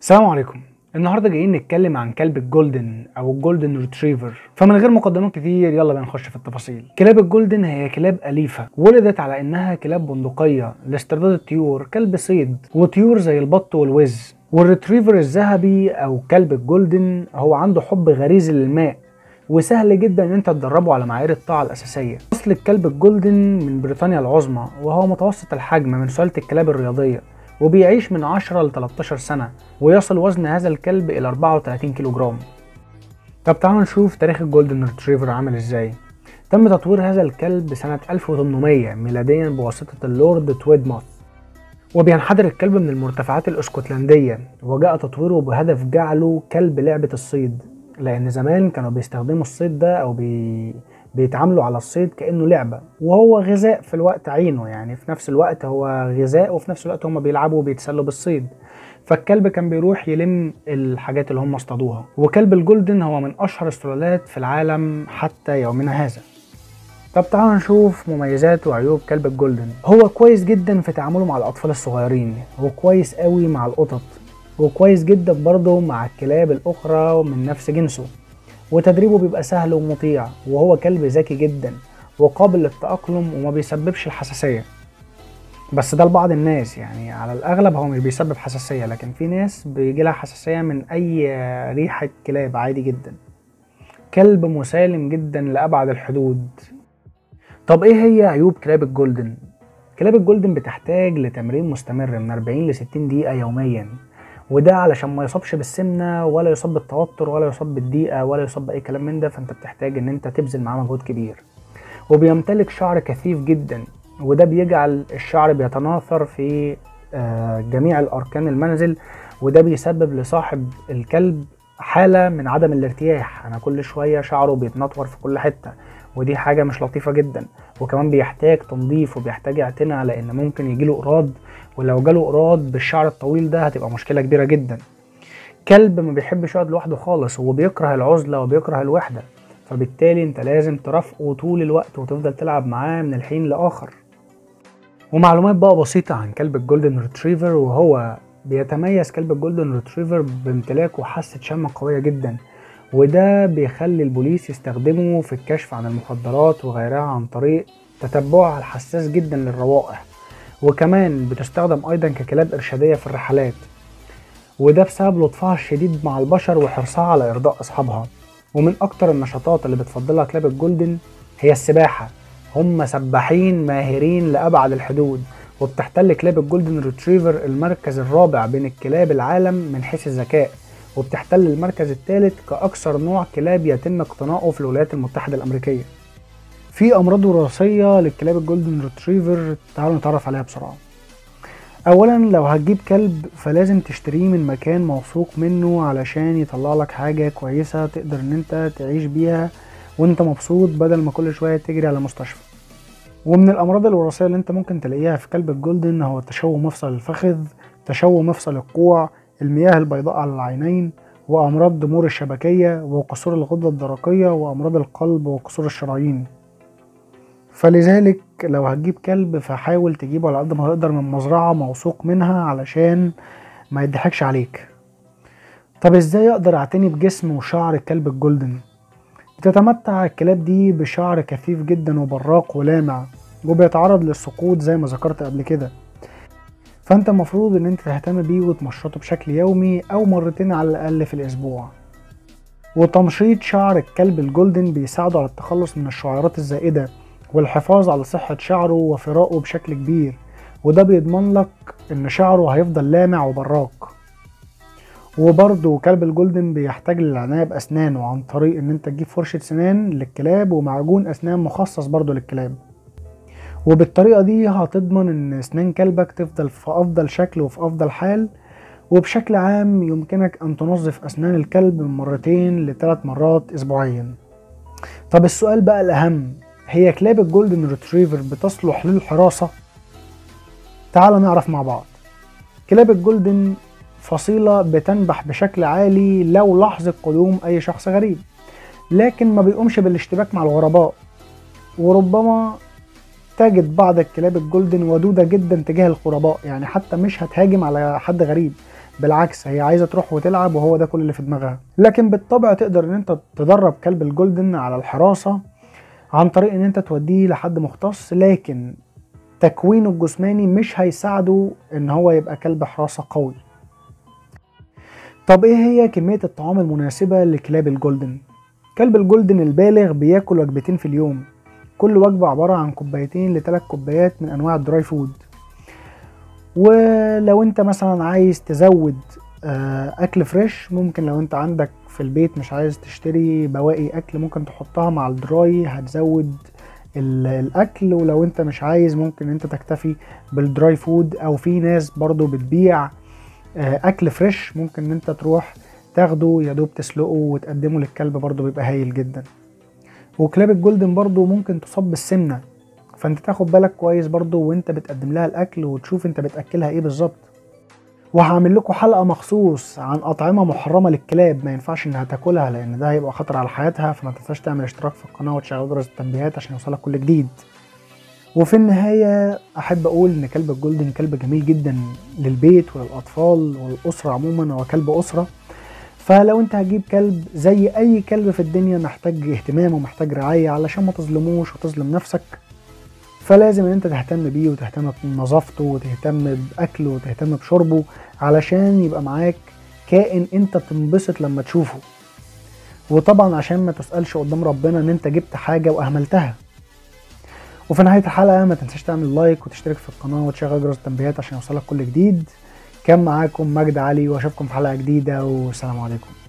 السلام عليكم النهارده جايين نتكلم عن كلب الجولدن او الجولدن ريتريفر فمن غير مقدمات كتير يلا بينا نخش في التفاصيل كلاب الجولدن هي كلاب اليفه ولدت على انها كلاب بندقيه لاسترداد الطيور كلب صيد وطيور زي البط والوز والريتريفر الذهبي او كلب الجولدن هو عنده حب غريزي للماء وسهل جدا ان انت تدربه على معايير الطاعه الاساسيه اصل الكلب الجولدن من بريطانيا العظمى وهو متوسط الحجم من سلاله الكلاب الرياضيه وبيعيش من 10 ل 13 سنة ويصل وزن هذا الكلب إلى 34 كيلو جرام طب تعالوا نشوف تاريخ الجولدن ريتريفر عامل ازاي تم تطوير هذا الكلب سنة 1800 ميلاديا بواسطة اللورد تويدموث وبينحدر الكلب من المرتفعات الاسكتلندية وجاء تطويره بهدف جعله كلب لعبة الصيد لأن زمان كانوا بيستخدموا الصيد ده أو بي... بيتعاملوا على الصيد كأنه لعبة وهو غذاء في الوقت عينه يعني في نفس الوقت هو غذاء وفي نفس الوقت هم بيلعبوا وبيتسلوا بالصيد فالكلب كان بيروح يلم الحاجات اللي هم اصطادوها وكلب الجولدن هو من أشهر السلالات في العالم حتى يومنا هذا طب تعالوا نشوف مميزات وعيوب كلب الجولدن هو كويس جدا في تعامله مع الأطفال الصغيرين وكويس قوي مع القطط وكويس جدا برضه مع الكلاب الأخرى من نفس جنسه وتدريبه بيبقى سهل ومطيع وهو كلب ذكي جدا وقابل للتأقلم وما بيسببش الحساسية بس ده لبعض الناس يعني على الأغلب هو مش بيسبب حساسية لكن في ناس بيجي لها حساسية من أي ريحة كلاب عادي جدا كلب مسالم جدا لأبعد الحدود طب ايه هي عيوب كلاب الجولدن؟ كلاب الجولدن بتحتاج لتمرين مستمر من 40 ل 60 دقيقة يوميا وده علشان ما يصابش بالسمنه ولا يصاب بالتوتر ولا يصاب بالضيقه ولا يصاب باي كلام من ده فانت بتحتاج ان انت تبذل معاه مجهود كبير وبيمتلك شعر كثيف جدا وده بيجعل الشعر بيتناثر في جميع الاركان المنزل وده بيسبب لصاحب الكلب حاله من عدم الارتياح انا كل شويه شعره بيتنطور في كل حته ودي حاجه مش لطيفه جدا وكمان بيحتاج تنظيف وبيحتاج اعتناء لان ممكن يجيله قراض ولو جاله قراض بالشعر الطويل ده هتبقى مشكله كبيره جدا كلب ما بيحبش يقعد لوحده خالص هو بيكره العزله وبيكره الوحده فبالتالي انت لازم ترافقه طول الوقت وتفضل تلعب معاه من الحين لاخر ومعلومات بقى بسيطه عن كلب الجولدن ريتريفر وهو بيتميز كلب الجولدن ريتريفر بامتلاكه حاسه شم قويه جدا وده بيخلي البوليس يستخدمه في الكشف عن المخدرات وغيرها عن طريق تتبعها الحساس جدا للروائح وكمان بتستخدم ايضا ككلاب ارشاديه في الرحلات وده بسبب لطفها الشديد مع البشر وحرصها على ارضاء اصحابها ومن اكتر النشاطات اللي بتفضلها كلاب الجولدن هي السباحه هم سباحين ماهرين لابعد الحدود وبتحتل كلاب الجولدن ريتريفر المركز الرابع بين الكلاب العالم من حيث الذكاء وبتحتل المركز الثالث كأكثر نوع كلاب يتم اقتناؤه في الولايات المتحدة الأمريكية. في أمراض وراثية للكلاب الجولدن ريتريفر تعالوا نتعرف عليها بسرعة. أولا لو هتجيب كلب فلازم تشتريه من مكان موثوق منه علشان يطلع لك حاجة كويسة تقدر إن أنت تعيش بيها وأنت مبسوط بدل ما كل شوية تجري على مستشفى. ومن الأمراض الوراثية اللي أنت ممكن تلاقيها في كلب الجولدن هو تشوه مفصل الفخذ، تشوه مفصل الكوع، المياه البيضاء على العينين وأمراض ضمور الشبكية وقصور الغدة الدرقية وأمراض القلب وقصور الشرايين فلذلك لو هتجيب كلب فحاول تجيبه على قد ما تقدر من مزرعة موثوق منها علشان ما يضحكش عليك طب ازاي اقدر اعتني بجسم وشعر الكلب الجولدن بتتمتع الكلاب دي بشعر كثيف جدا وبراق ولامع وبيتعرض للسقوط زي ما ذكرت قبل كده فانت المفروض ان انت تهتم بيه وتمشطه بشكل يومي او مرتين على الاقل في الاسبوع وتمشيط شعر الكلب الجولدن بيساعده على التخلص من الشعيرات الزائدة والحفاظ على صحة شعره وفراءه بشكل كبير وده بيضمن لك ان شعره هيفضل لامع وبراق وبرضه كلب الجولدن بيحتاج للعناية بأسنانه عن طريق إن أنت تجيب فرشة سنان للكلاب ومعجون أسنان مخصص برضه للكلاب وبالطريقة دي هتضمن ان اسنان كلبك تفضل في افضل شكل وفي افضل حال وبشكل عام يمكنك ان تنظف اسنان الكلب من مرتين لثلاث مرات اسبوعيا طب السؤال بقى الاهم هي كلاب الجولدن ريتريفر بتصلح للحراسة تعال نعرف مع بعض كلاب الجولدن فصيلة بتنبح بشكل عالي لو لحظة قدوم اي شخص غريب لكن ما بيقومش بالاشتباك مع الغرباء وربما تجد بعض الكلاب الجولدن ودودة جدا تجاه الغرباء يعني حتى مش هتهاجم على حد غريب بالعكس هي عايزه تروح وتلعب وهو ده كل اللي في دماغها لكن بالطبع تقدر ان انت تدرب كلب الجولدن على الحراسه عن طريق ان انت توديه لحد مختص لكن تكوينه الجسماني مش هيساعده ان هو يبقى كلب حراسه قوي طب ايه هي كميه الطعام المناسبه لكلاب الجولدن كلب الجولدن البالغ بياكل وجبتين في اليوم كل وجبة عبارة عن كوبايتين لثلاث كوبايات من أنواع الدراي فود ولو انت مثلا عايز تزود أكل فريش ممكن لو انت عندك في البيت مش عايز تشتري بواقي أكل ممكن تحطها مع الدراي هتزود الأكل ولو انت مش عايز ممكن انت تكتفي بالدراي فود أو في ناس برضو بتبيع أكل فريش ممكن انت تروح تاخده يا دوب تسلقه وتقدمه للكلب برضه بيبقى هايل جدا وكلاب الجولدن برضه ممكن تصاب بالسمنه فانت تاخد بالك كويس برضه وانت بتقدم لها الاكل وتشوف انت بتاكلها ايه بالظبط وهعمل لكم حلقه مخصوص عن اطعمه محرمه للكلاب ما ينفعش انها تاكلها لان ده هيبقى خطر على حياتها فما تنساش تعمل اشتراك في القناه وتشغل جرس التنبيهات عشان يوصلك كل جديد وفي النهاية أحب أقول إن كلب الجولدن كلب جميل جدا للبيت وللأطفال والأسرة عموما هو كلب أسرة فلو انت هتجيب كلب زي اي كلب في الدنيا محتاج اهتمام ومحتاج رعاية علشان ما تظلموش وتظلم نفسك فلازم ان انت تهتم بيه وتهتم بنظافته وتهتم باكله وتهتم بشربه علشان يبقى معاك كائن انت تنبسط لما تشوفه وطبعا عشان ما تسألش قدام ربنا ان انت جبت حاجة واهملتها وفي نهاية الحلقة ما تنساش تعمل لايك وتشترك في القناة وتشغل جرس التنبيهات عشان يوصلك كل جديد كان معاكم مجد علي واشوفكم في حلقة جديدة والسلام عليكم